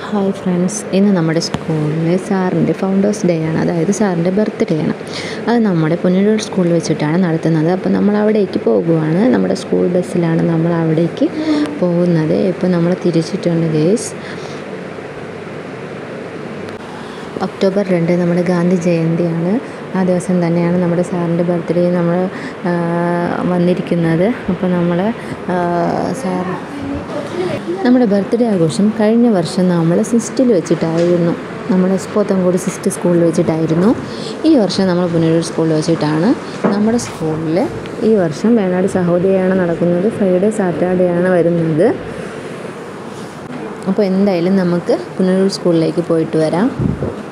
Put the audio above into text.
hi friends ഇന്ന് നമ്മുടെ സ്കൂളിൽ സാറിൻ്റെ ഫൗണ്ടേഴ്സ് ഡേ ആണ് അതായത് സാറിൻ്റെ ബർത്ത്ഡേ ആണ് അത് നമ്മുടെ പുനലൂർ സ്കൂളിൽ വെച്ചിട്ടാണ് നടത്തുന്നത് അപ്പോൾ നമ്മൾ അവിടേക്ക് പോകുവാണ് നമ്മുടെ സ്കൂൾ ബസ്സിലാണ് നമ്മൾ അവിടേക്ക് പോകുന്നത് ഇപ്പോൾ നമ്മൾ തിരിച്ചിട്ടുണ്ട് ഗേസ് ഒക്ടോബർ രണ്ട് നമ്മുടെ ഗാന്ധി ജയന്തിയാണ് ആ ദിവസം തന്നെയാണ് നമ്മുടെ സാറിൻ്റെ ബർത്ത്ഡേ നമ്മൾ വന്നിരിക്കുന്നത് അപ്പോൾ നമ്മൾ സാർ നമ്മുടെ ബർത്ത്ഡേ ആഘോഷം കഴിഞ്ഞ വർഷം നമ്മൾ സിസ്റ്റിൽ വെച്ചിട്ടായിരുന്നു നമ്മുടെ പോത്തങ്കോട് സിസ്റ്റ് സ്കൂളിൽ വെച്ചിട്ടായിരുന്നു ഈ വർഷം നമ്മൾ പുനലൂർ സ്കൂളിൽ വെച്ചിട്ടാണ് നമ്മുടെ സ്കൂളിൽ ഈ വർഷം വേണാട് സഹോദരിയാണ് നടക്കുന്നത് ഫ്രൈഡേ സാറ്റർഡേ ആണ് വരുന്നത് അപ്പോൾ എന്തായാലും നമുക്ക് പുനലൂർ സ്കൂളിലേക്ക് പോയിട്ട് വരാം